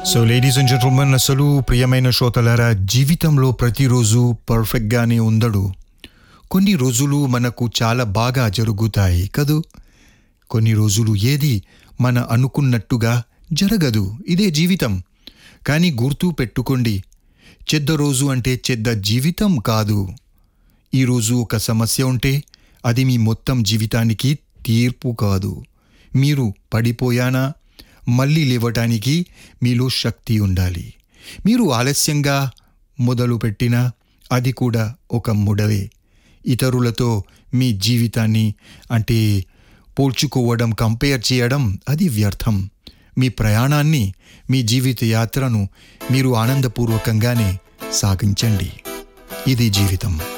so ladies and gentlemen అసలు ప్రియమైన శ్రోతలారా జీవితంలో ప్రతిరోజు పర్ఫెక్ట్గానే ఉండడు కొన్ని రోజులు మనకు చాలా బాగా జరుగుతాయి కదూ కొన్ని రోజులు ఏది మన అనుకున్నట్టుగా జరగదు ఇదే జీవితం కానీ గుర్తు పెట్టుకోండి చెడ్డ రోజు అంటే చెడ్డ జీవితం కాదు ఈరోజు ఒక సమస్య ఉంటే అది మీ మొత్తం జీవితానికి తీర్పు కాదు మీరు పడిపోయానా మళ్ళీ లేవటానికి మీలో శక్తి ఉండాలి మీరు ఆలస్యంగా మొదలుపెట్టినా అది కూడా ఒక ముడవే ఇతరులతో మీ జీవితాన్ని అంటే పోల్చుకోవడం కంపేర్ చేయడం అది వ్యర్థం మీ ప్రయాణాన్ని మీ జీవిత యాత్రను మీరు ఆనందపూర్వకంగానే సాగించండి ఇది జీవితం